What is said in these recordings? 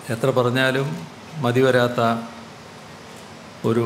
എത്ര പറഞ്ഞാലും മതി വരാത്ത ഒരു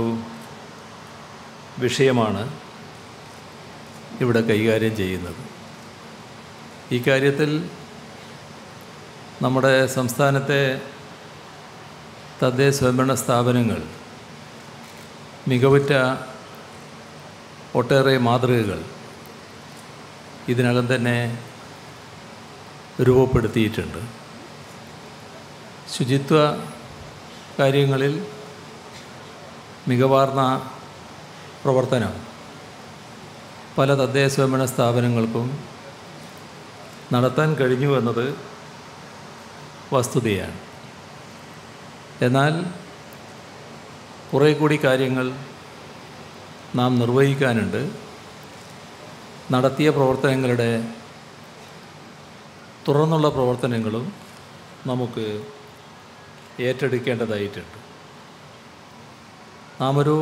വിഷയമാണ് ഇവിടെ കൈകാര്യം ചെയ്യുന്നത് ഈ കാര്യത്തിൽ നമ്മുടെ സംസ്ഥാനത്തെ തദ്ദേശ സ്വയംഭരണ സ്ഥാപനങ്ങൾ മികവുറ്റ ഒട്ടേറെ മാതൃകകൾ ഇതിനകം തന്നെ രൂപപ്പെടുത്തിയിട്ടുണ്ട് ശുചിത്വ കാര്യങ്ങളിൽ മികവാർന്ന പ്രവർത്തനം പല തദ്ദേശ സ്വയംഭരണ സ്ഥാപനങ്ങൾക്കും നടത്താൻ കഴിഞ്ഞു എന്നത് വസ്തുതയാണ് എന്നാൽ കുറേ കൂടി കാര്യങ്ങൾ നാം നിർവഹിക്കാനുണ്ട് നടത്തിയ പ്രവർത്തനങ്ങളുടെ തുടർന്നുള്ള പ്രവർത്തനങ്ങളും നമുക്ക് ഏറ്റെടുക്കേണ്ടതായിട്ടുണ്ട് നാം ഒരു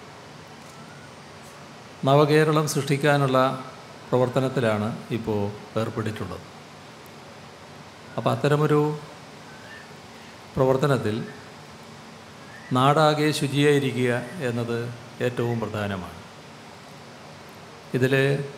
നവകേരളം സൃഷ്ടിക്കാനുള്ള പ്രവർത്തനത്തിലാണ് ഇപ്പോൾ ഏർപ്പെട്ടിട്ടുള്ളത് അപ്പോൾ അത്തരമൊരു പ്രവർത്തനത്തിൽ നാടാകെ ശുചിയായിരിക്കുക എന്നത് ഏറ്റവും പ്രധാനമാണ് ഇതിൽ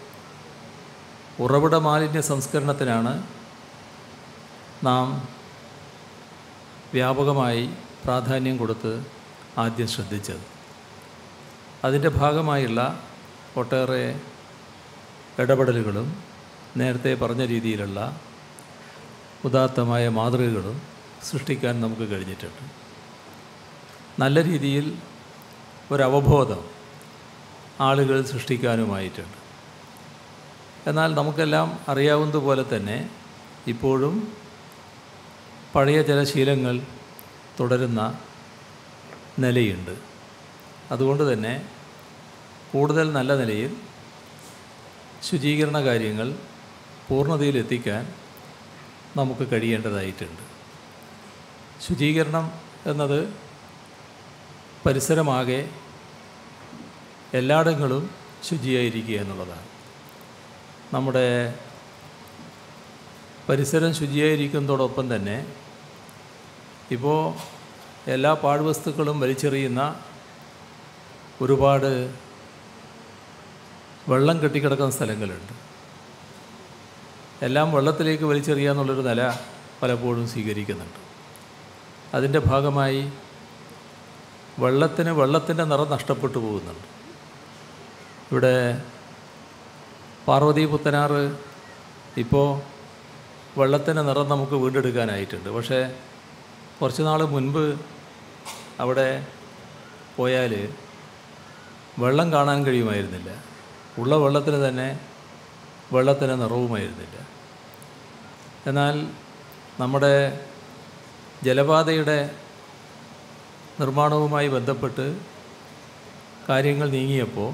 ഉറവിട മാലിന്യ സംസ്കരണത്തിനാണ് നാം വ്യാപകമായി പ്രാധാന്യം കൊടുത്ത് ആദ്യം ശ്രദ്ധിച്ചത് അതിൻ്റെ ഭാഗമായുള്ള ഒട്ടേറെ ഇടപെടലുകളും നേരത്തെ പറഞ്ഞ രീതിയിലുള്ള ഉദാത്തമായ മാതൃകകളും സൃഷ്ടിക്കാൻ നമുക്ക് കഴിഞ്ഞിട്ടുണ്ട് നല്ല രീതിയിൽ ഒരവബോധം ആളുകൾ സൃഷ്ടിക്കാനുമായിട്ടുണ്ട് എന്നാൽ നമുക്കെല്ലാം അറിയാവുന്നതുപോലെ തന്നെ ഇപ്പോഴും പഴയ ചില ശീലങ്ങൾ തുടരുന്ന നിലയുണ്ട് അതുകൊണ്ട് തന്നെ കൂടുതൽ നല്ല നിലയിൽ ശുചീകരണ കാര്യങ്ങൾ പൂർണ്ണതയിലെത്തിക്കാൻ നമുക്ക് കഴിയേണ്ടതായിട്ടുണ്ട് ശുചീകരണം എന്നത് പരിസരമാകെ എല്ലായിടങ്ങളും ശുചിയായിരിക്കുക എന്നുള്ളതാണ് നമ്മുടെ പരിസരം ശുചിയായിരിക്കുന്നതോടൊപ്പം തന്നെ ഇപ്പോൾ എല്ലാ പാഴ്വസ്തുക്കളും വലിച്ചെറിയുന്ന ഒരുപാട് വെള്ളം കെട്ടിക്കിടക്കുന്ന സ്ഥലങ്ങളുണ്ട് എല്ലാം വെള്ളത്തിലേക്ക് വലിച്ചെറിയുക എന്നുള്ളൊരു നില പലപ്പോഴും സ്വീകരിക്കുന്നുണ്ട് അതിൻ്റെ ഭാഗമായി വെള്ളത്തിന് വെള്ളത്തിൻ്റെ നിറം നഷ്ടപ്പെട്ടു പോകുന്നുണ്ട് ഇവിടെ പാർവതി പുത്തനാറ് ഇപ്പോൾ വെള്ളത്തിൻ്റെ നിറം നമുക്ക് വീണ്ടെടുക്കാനായിട്ടുണ്ട് പക്ഷേ കുറച്ച് നാൾ മുൻപ് അവിടെ പോയാൽ വെള്ളം കാണാൻ കഴിയുമായിരുന്നില്ല ഉള്ള വെള്ളത്തിന് തന്നെ വെള്ളത്തിന് നിറവുമായിരുന്നില്ല എന്നാൽ നമ്മുടെ ജലപാതയുടെ നിർമ്മാണവുമായി ബന്ധപ്പെട്ട് കാര്യങ്ങൾ നീങ്ങിയപ്പോൾ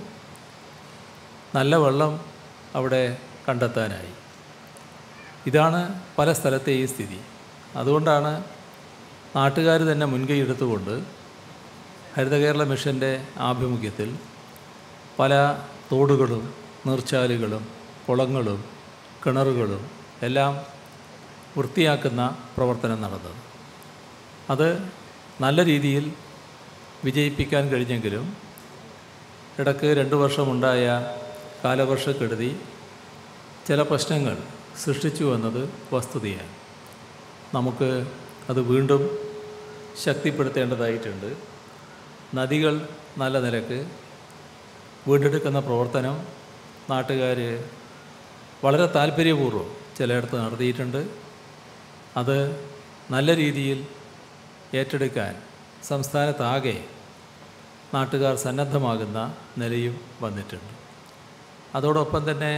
നല്ല വെള്ളം അവിടെ കണ്ടെത്താനായി ഇതാണ് പല സ്ഥലത്തെയും സ്ഥിതി അതുകൊണ്ടാണ് നാട്ടുകാർ തന്നെ മുൻകൈ എടുത്തുകൊണ്ട് ഹരിതകേരള മിഷൻ്റെ ആഭിമുഖ്യത്തിൽ പല തോടുകളും നീർച്ചാലുകളും കുളങ്ങളും കിണറുകളും എല്ലാം വൃത്തിയാക്കുന്ന പ്രവർത്തനം നടന്നത് അത് നല്ല രീതിയിൽ വിജയിപ്പിക്കാൻ കഴിഞ്ഞെങ്കിലും ഇടയ്ക്ക് രണ്ട് വർഷമുണ്ടായ കാലവർഷക്കെടുതി ചില പ്രശ്നങ്ങൾ സൃഷ്ടിച്ചു എന്നത് വസ്തുതയാണ് നമുക്ക് അത് വീണ്ടും ശക്തിപ്പെടുത്തേണ്ടതായിട്ടുണ്ട് നദികൾ നല്ല നിലക്ക് വീണ്ടെടുക്കുന്ന പ്രവർത്തനം നാട്ടുകാർ വളരെ താല്പര്യപൂർവ്വം ചിലയിടത്ത് നടത്തിയിട്ടുണ്ട് അത് നല്ല രീതിയിൽ ഏറ്റെടുക്കാൻ സംസ്ഥാനത്താകെ നാട്ടുകാർ സന്നദ്ധമാകുന്ന നിലയും വന്നിട്ടുണ്ട് അതോടൊപ്പം തന്നെ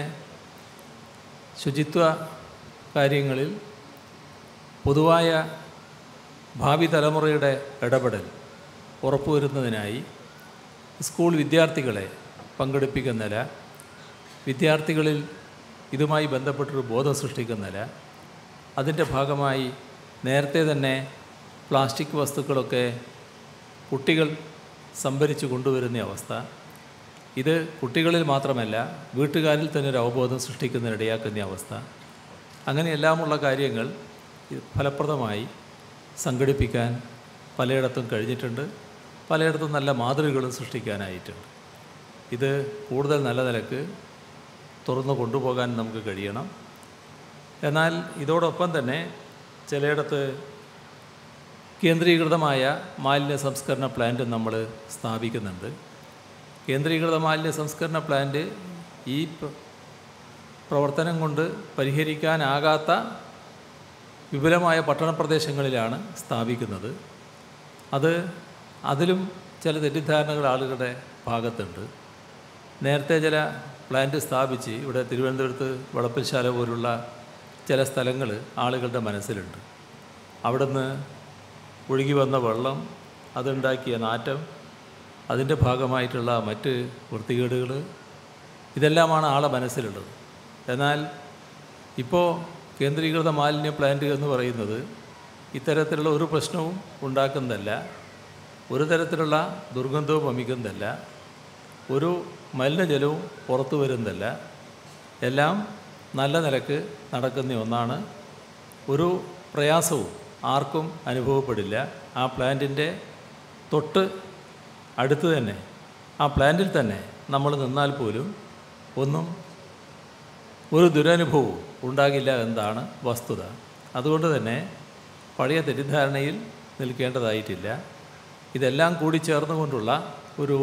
ശുചിത്വ കാര്യങ്ങളിൽ പൊതുവായ ഭാവി തലമുറയുടെ ഇടപെടൽ ഉറപ്പുവരുന്നതിനായി സ്കൂൾ വിദ്യാർത്ഥികളെ പങ്കെടുപ്പിക്കുന്ന നില വിദ്യാർത്ഥികളിൽ ഇതുമായി ബന്ധപ്പെട്ടൊരു ബോധം സൃഷ്ടിക്കുന്ന നില അതിൻ്റെ ഭാഗമായി നേരത്തെ തന്നെ പ്ലാസ്റ്റിക് വസ്തുക്കളൊക്കെ കുട്ടികൾ സംഭരിച്ചു കൊണ്ടുവരുന്ന അവസ്ഥ ഇത് കുട്ടികളിൽ മാത്രമല്ല വീട്ടുകാരിൽ തന്നെ ഒരു അവബോധം സൃഷ്ടിക്കുന്നതിനിടയാക്കുന്ന അവസ്ഥ അങ്ങനെയെല്ലാമുള്ള കാര്യങ്ങൾ ഇത് ഫലപ്രദമായി സംഘടിപ്പിക്കാൻ പലയിടത്തും കഴിഞ്ഞിട്ടുണ്ട് പലയിടത്തും നല്ല മാതൃകകളും സൃഷ്ടിക്കാനായിട്ടുണ്ട് ഇത് കൂടുതൽ നല്ല നിലക്ക് തുറന്നു കൊണ്ടുപോകാൻ നമുക്ക് കഴിയണം എന്നാൽ ഇതോടൊപ്പം തന്നെ ചിലയിടത്ത് കേന്ദ്രീകൃതമായ മാലിന്യ സംസ്കരണ പ്ലാന്റ് നമ്മൾ സ്ഥാപിക്കുന്നുണ്ട് കേന്ദ്രീകൃത മാലിന്യ സംസ്കരണ പ്ലാന്റ് ഈ പ- പ്രവർത്തനം കൊണ്ട് പരിഹരിക്കാനാകാത്ത വിപുലമായ പട്ടണ പ്രദേശങ്ങളിലാണ് സ്ഥാപിക്കുന്നത് അത് അതിലും ചില തെറ്റിദ്ധാരണകൾ ആളുകളുടെ ഭാഗത്തുണ്ട് നേരത്തെ ചില പ്ലാന്റ് സ്ഥാപിച്ച് ഇവിടെ തിരുവനന്തപുരത്ത് വളപ്പൽശാല പോലുള്ള ചില സ്ഥലങ്ങൾ ആളുകളുടെ മനസ്സിലുണ്ട് അവിടുന്ന് ഒഴുകി വന്ന വെള്ളം അതുണ്ടാക്കിയ നാറ്റം അതിൻ്റെ ഭാഗമായിട്ടുള്ള മറ്റ് വൃത്തികേടുകൾ ഇതെല്ലാമാണ് ആളെ മനസ്സിലുള്ളത് എന്നാൽ ഇപ്പോൾ കേന്ദ്രീകൃത മാലിന്യ പ്ലാന്റ് എന്ന് പറയുന്നത് ഇത്തരത്തിലുള്ള ഒരു പ്രശ്നവും ഉണ്ടാക്കുന്നതല്ല ഒരു തരത്തിലുള്ള ദുർഗന്ധവും വമിക്കുന്നതല്ല ഒരു മലിനജലവും പുറത്തു വരുന്നതല്ല എല്ലാം നല്ല നിലക്ക് നടക്കുന്ന ഒന്നാണ് ഒരു പ്രയാസവും ആർക്കും അനുഭവപ്പെടില്ല ആ പ്ലാന്റിൻ്റെ തൊട്ട് അടുത്ത് തന്നെ ആ പ്ലാന്റിൽ തന്നെ നമ്മൾ നിന്നാൽ പോലും ഒന്നും ഒരു ദുരനുഭവവും ഉണ്ടാകില്ല എന്നതാണ് വസ്തുത അതുകൊണ്ട് തന്നെ പഴയ തെറ്റിദ്ധാരണയിൽ നിൽക്കേണ്ടതായിട്ടില്ല ഇതെല്ലാം കൂടി ചേർന്നുകൊണ്ടുള്ള ഒരു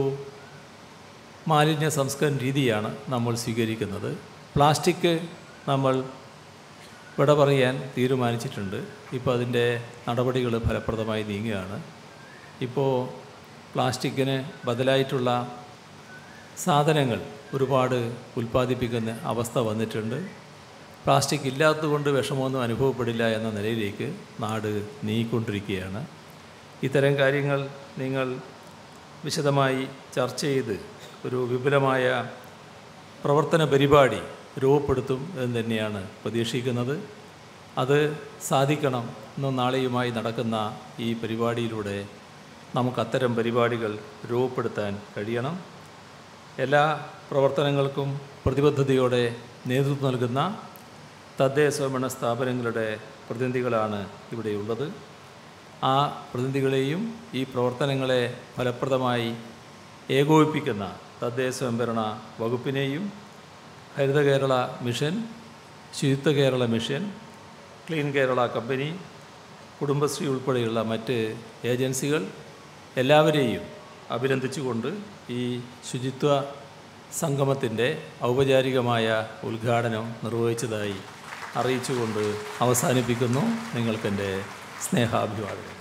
മാലിന്യ സംസ്കരണ രീതിയാണ് നമ്മൾ സ്വീകരിക്കുന്നത് പ്ലാസ്റ്റിക് നമ്മൾ വിട പറയാൻ തീരുമാനിച്ചിട്ടുണ്ട് ഇപ്പോൾ അതിൻ്റെ നടപടികൾ ഫലപ്രദമായി നീങ്ങുകയാണ് ഇപ്പോൾ പ്ലാസ്റ്റിക്കിന് ബദലായിട്ടുള്ള സാധനങ്ങൾ ഒരുപാട് ഉൽപ്പാദിപ്പിക്കുന്ന അവസ്ഥ വന്നിട്ടുണ്ട് പ്ലാസ്റ്റിക് ഇല്ലാത്തതുകൊണ്ട് വിഷമമൊന്നും അനുഭവപ്പെടില്ല എന്ന നിലയിലേക്ക് നാട് നീങ്ങിക്കൊണ്ടിരിക്കുകയാണ് ഇത്തരം കാര്യങ്ങൾ നിങ്ങൾ വിശദമായി ചർച്ച ചെയ്ത് ഒരു വിപുലമായ പ്രവർത്തന പരിപാടി രൂപപ്പെടുത്തും എന്ന് തന്നെയാണ് പ്രതീക്ഷിക്കുന്നത് അത് സാധിക്കണം ഇന്നും നാളെയുമായി നടക്കുന്ന ഈ പരിപാടിയിലൂടെ നമുക്ക് അത്തരം പരിപാടികൾ രൂപപ്പെടുത്താൻ കഴിയണം എല്ലാ പ്രവർത്തനങ്ങൾക്കും പ്രതിബദ്ധതയോടെ നേതൃത്വം നൽകുന്ന തദ്ദേശ സ്വയംഭരണ സ്ഥാപനങ്ങളുടെ പ്രതിനിധികളാണ് ഇവിടെയുള്ളത് ആ പ്രതിനിധികളെയും ഈ പ്രവർത്തനങ്ങളെ ഫലപ്രദമായി ഏകോപിപ്പിക്കുന്ന തദ്ദേശ സ്വയംഭരണ വകുപ്പിനെയും ഹരിത Kerala mission Suchitwa Kerala mission clean Kerala company Kudumbashree ഉൾപ്പെടെയുള്ള മറ്റ് ഏജൻസികൾ എല്ലാവരെയും അഭിനന്ദിച്ചുകൊണ്ട് ഈ ശുചിത്വ സംഗമത്തിൻ്റെ ഔപചാരികമായ ഉദ്ഘാടനം നിർവഹിച്ചതായി അറിയിച്ചുകൊണ്ട് അവസാനിപ്പിക്കുന്നു നിങ്ങൾക്കെൻ്റെ സ്നേഹാഭിവാദനം